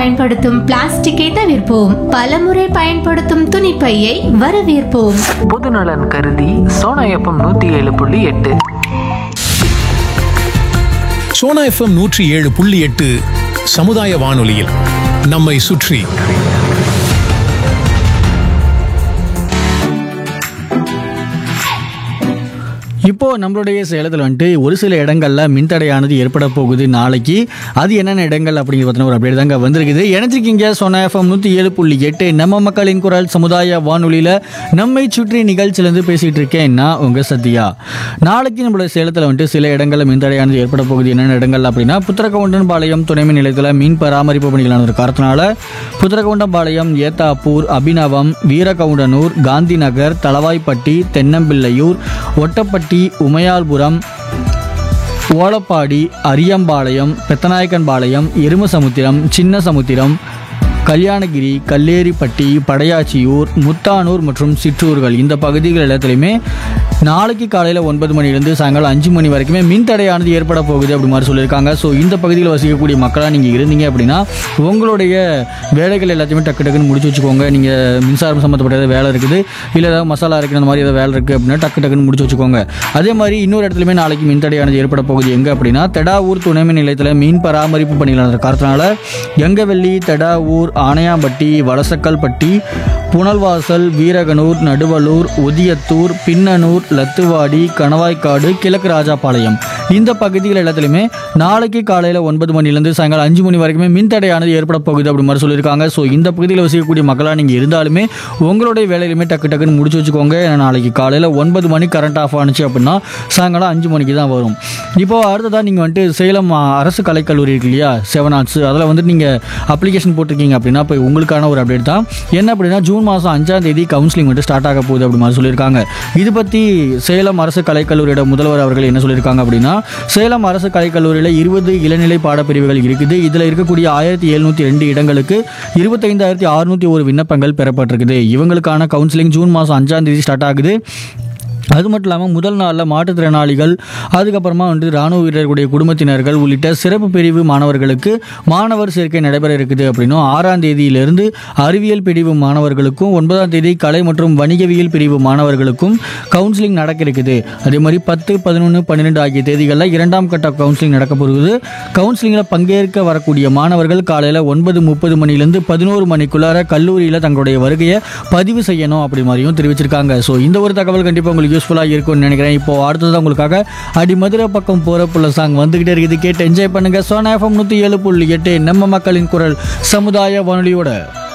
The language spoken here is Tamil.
பயன்படுத்தும் பிளாஸ்டிக்கை தவிர்ப்போம் பலமுறை பயன்படுத்தும் துணிப்பையை வரவேற்போம் பொதுநலன் கருதி சோனா எஃப்எம் நூற்றி ஏழு புள்ளி எட்டு சோனா எஃப்எம் நூற்றி ஏழு புள்ளி எட்டு சமுதாய வானொலியில் நம்மை சுற்றி இப்போ நம்மளுடைய சேலத்தில் வந்துட்டு ஒரு சில இடங்கள்ல மின்தடையானது ஏற்பட போகுது நாளைக்கு அது என்னென்ன இடங்கள் அப்படிங்கிறது பற்றின ஒரு அப்டேட் தாங்க வந்திருக்குது இணைஞ்சிருக்கீங்க சொன்ன எஃப்எம் நூற்றி ஏழு புள்ளி எட்டு நம்ம மக்களின் குரல் சமுதாய வானொலியில் நம்மை சுற்றி நிகழ்ச்சியிலேருந்து பேசிகிட்டு இருக்கேன் நான் உங்கள் சத்யா நாளைக்கு நம்மளுடைய சேலத்தில் வந்துட்டு சில இடங்களில் மின்தடையானது ஏற்பட போகுது என்னென்ன இடங்கள் அப்படின்னா புத்திரக்கவுண்டன் பாளையம் துணைமின் நிலையத்தில் மீன் பராமரிப்பு பணிகளான ஒரு காரணத்தினால புத்திரக்கவுண்டம் பாளையம் ஏத்தாப்பூர் அபிநவம் வீரகவுண்டனூர் காந்தி நகர் தளவாய்ப்பட்டி தென்னம்பிள்ளையூர் ஒட்டப்பட்டி உமையால்புரம் ஓலப்பாடி அரியம்பாளையம் பெத்தநாயக்கன்பாளையம் எருமசமுத்திரம் சின்ன சமுத்திரம் கல்யாணகிரி கல்லேரிப்பட்டி படையாச்சியூர் முத்தானூர் மற்றும் சிற்றூர்கள் இந்த பகுதிகள் எல்லாத்துலேயுமே நாளைக்கு காலையில் ஒன்பது மணிலேருந்து சாயங்காலம் அஞ்சு மணி வரைக்குமே மின் தடையானது ஏற்பட போகுது அப்படி மாதிரி சொல்லியிருக்காங்க ஸோ இந்த பகுதியில் வசிக்கக்கூடிய மக்களாக நீங்கள் இருந்தீங்க அப்படின்னா உங்களுடைய வேலைகள் எல்லாத்தையுமே டக்கு டக்குன்னு முடிச்சு வச்சுக்கோங்க நீங்கள் மின்சாரம் சம்மந்தப்பட்ட ஏதாவது வேலை இருக்குது இல்லை ஏதாவது மசாலா இருக்குது அந்த மாதிரி ஏதாவது வேலை இருக்குது அப்படின்னா டக்கு டக்குன்னு முடிச்சு வச்சுக்கோங்க அதே மாதிரி இன்னொரு இடத்துலையுமே நாளைக்கு மின் தடையானது ஏற்பட போகுது எங்கே அப்படின்னா தெடாவூர் துணைமின் நிலையத்தில் மீன் பராமரிப்பு பணிகள் காரணத்தினால எங்கவெள்ளி தெடாவூர் ஆனையாம்பட்டி வலசக்கல்பட்டி புனல்வாசல் வீரகனூர் நடுவலூர் ஒதியத்தூர் பின்னனூர் லத்துவாடி கணவாய்க்காடு கிழக்கு ராஜாபாளையம் இந்த பகுதிகள் எல்லாத்துலையுமே நாளைக்கு காலையில் ஒன்பது மணிலேருந்து சாயங்காலம் அஞ்சு மணி வரைக்குமே மின்தடையானது ஏற்பட போகுது அப்படி மாதிரி சொல்லியிருக்காங்க ஸோ இந்த பகுதியில் வசிக்கக்கூடிய மக்களாக நீங்கள் இருந்தாலுமே உங்களுடைய வேலையிலுமே டக்கு டக்குன்னு முடிச்சு வச்சுக்கோங்க ஏன்னா நாளைக்கு காலையில் ஒன்பது மணி கரண்ட் ஆஃப் ஆனிச்சு அப்படின்னா சாயங்காலம் அஞ்சு மணிக்கு தான் வரும் இப்போ அடுத்ததாக நீங்கள் வந்துட்டு சேலம் ஆ, அரசு கலைக்கல்லூரி இருக்கு இல்லையா செவன் ஆர்ட்ஸ் அதில் வந்துட்டு நீங்கள் அப்ளிகேஷன் போட்டிருக்கீங்க அப்படின்னா இப்போ உங்களுக்கான ஒரு அப்டேட் தான் என்ன அப்படின்னா ஜூன் மாதம் அஞ்சாம் தேதி கவுன்சிலிங் வந்துட்டு ஸ்டார்ட் ஆக போகுது அப்படி மாதிரி சொல்லியிருக்காங்க இது பற்றி சேலம் அரசு கலைக்கல்லூரியோட முதல்வர் அவர்கள் என்ன சொல்லியிருக்காங்க அப்படின்னா சேலம் அரசு கலைக்கல்லூரியில் இருபது இளநிலை பாடப்பிரிவுகள் இருக்குது இதில் இருக்கக்கூடிய ஆயிரத்தி எழுநூற்றி ரெண்டு இடங்களுக்கு இருபத்தைந்தாயிரத்தி அறுநூற்றி ஒரு விண்ணப்பங்கள் பெறப்பட்டிருக்குது இவங்களுக்கான கவுன்சிலிங் ஜூன் மாதம் அஞ்சாம் தேதி ஸ்டார்ட் ஆகுது அது மட்டும் இல்லாமல் முதல் நாளில் மாற்றுத்திறனாளிகள் அதுக்கப்புறமா வந்து ராணுவ வீரர்களுடைய குடும்பத்தினர்கள் உள்ளிட்ட சிறப்பு பிரிவு மாணவர்களுக்கு மாணவர் சேர்க்கை நடைபெற இருக்குது அப்படின்னும் ஆறாம் தேதியிலிருந்து அறிவியல் பிரிவு மாணவர்களுக்கும் ஒன்பதாம் தேதி கலை மற்றும் வணிகவியல் பிரிவு மாணவர்களுக்கும் கவுன்சிலிங் நடக்க இருக்குது அதே மாதிரி பத்து பதினொன்று பன்னிரெண்டு ஆகிய தேதிகளில் இரண்டாம் கட்ட கவுன்சிலிங் நடக்க போகுது கவுன்சிலிங்கில் பங்கேற்க வரக்கூடிய மாணவர்கள் காலையில் ஒன்பது முப்பது மணிலேருந்து பதினோரு மணிக்குள்ளார கல்லூரியில் தங்களுடைய வருகையை பதிவு செய்யணும் அப்படி மாதிரியும் தெரிவிச்சிருக்காங்க ஸோ இந்த ஒரு தகவல் கண்டிப்பாக உங்களுக்கு யூஸ்ஃபுல்லாக இருக்கும்னு நினைக்கிறேன் இப்போ அடுத்தது உங்களுக்காக அடி மதுரை பக்கம் போகிற புள்ள சாங் வந்துகிட்டே இருக்குது கேட்டு என்ஜாய் பண்ணுங்க சோனா எஃப்எம் நூற்றி ஏழு புள்ளி எட்டு நம்ம மக்களின் குரல் சமுதாய வானொலியோட